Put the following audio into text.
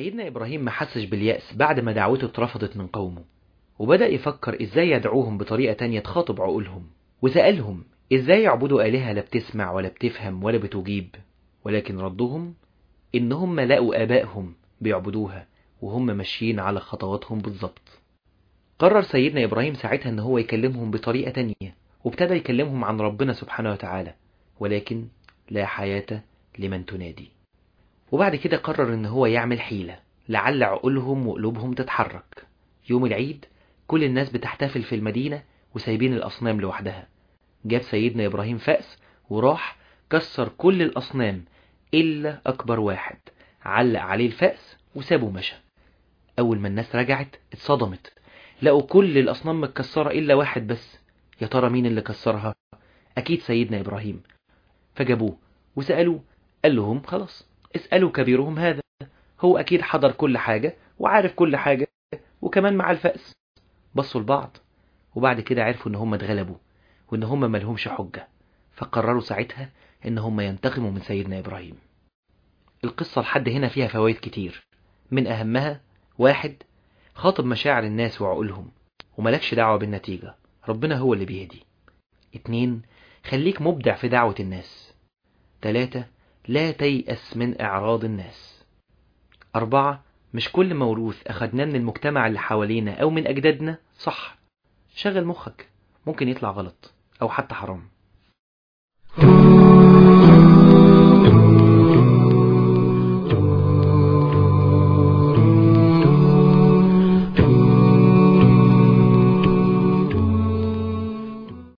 سيدنا إبراهيم ما حسش باليأس بعد ما دعوته اترفضت من قومه وبدأ يفكر إزاي يدعوهم بطريقة تانية تخاطب عقولهم وسألهم إزاي يعبدوا آلهة لا بتسمع ولا بتفهم ولا بتجيب ولكن ردهم إنهم لقوا آبائهم بيعبدوها وهم ماشيين على خطواتهم بالظبط قرر سيدنا إبراهيم ساعتها إن هو يكلمهم بطريقة تانية وابتدى يكلمهم عن ربنا سبحانه وتعالى ولكن لا حياة لمن تنادي وبعد كده قرر إن هو يعمل حيلة لعل عقولهم وقلوبهم تتحرك يوم العيد كل الناس بتحتفل في المدينة وسايبين الأصنام لوحدها جاب سيدنا إبراهيم فأس وراح كسر كل الأصنام إلا أكبر واحد علق عليه الفأس وسابه مشى أول ما الناس رجعت اتصدمت لقوا كل الأصنام متكسرة إلا واحد بس يا ترى مين اللي كسرها أكيد سيدنا إبراهيم فجابوه وسألوه قال لهم خلاص اسألوا كبيرهم هذا هو أكيد حضر كل حاجة وعارف كل حاجة وكمان مع الفأس بصوا لبعض وبعد كده عرفوا إن هم اتغلبوا وإن هم ملهمش حجة فقرروا ساعتها إن هم ينتقموا من سيدنا إبراهيم القصة لحد هنا فيها فوائد كتير من أهمها واحد خاطب مشاعر الناس وعقولهم وملكش دعوة بالنتيجة ربنا هو اللي بيهدي اتنين خليك مبدع في دعوة الناس تلاتة لا تيأس من إعراض الناس أربعة مش كل موروث أخدناه من المجتمع اللي حوالينا أو من أجدادنا صح شغل مخك ممكن يطلع غلط أو حتى حرام